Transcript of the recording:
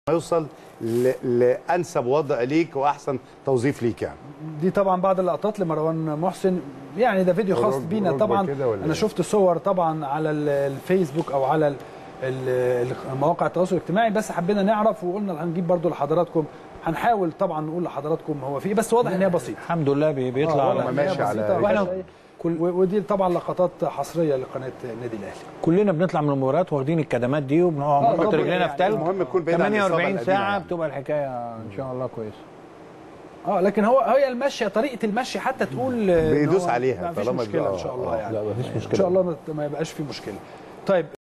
يوصل ل- لانسب وضع ليك واحسن توظيف ليك يعني دي طبعا بعض اللقطات لمروان محسن يعني ده فيديو خاص ركبة بينا طبعا كده ولا انا إيه؟ شفت صور طبعا على ال- الفيسبوك او على ال- ال- مواقع التواصل الاجتماعي بس حبينا نعرف وقلنا هنجيب برضو لحضراتكم هنحاول طبعا نقول لحضراتكم هو في إيه، بس واضح ان هي بسيطه الحمد لله بي- بيطلع آه، على واضح إن هي ماشي على- بسيطة وإحنا وإحنا كل ودي طبعا لقطات حصريه لقناه النادي الاهلي كلنا بنطلع من المباريات واخدين الكدمات دي آه، وبنحط طبعاً رجلنا يعني في تلج المهم يكون بعيد عن الإصابة 48 القديمة ساعه يعني. بتبقى الحكايه ان شاء الله كويسه اه لكن هو هي المشي طريقه المشي حتى تقول إن بيدوس هو عليها ما فيش طالما مشكله بي- ان شاء آه، الله آه. يعني لا مفيش مشكله ان شاء الله ما- ما يبقاش في مشكله طيب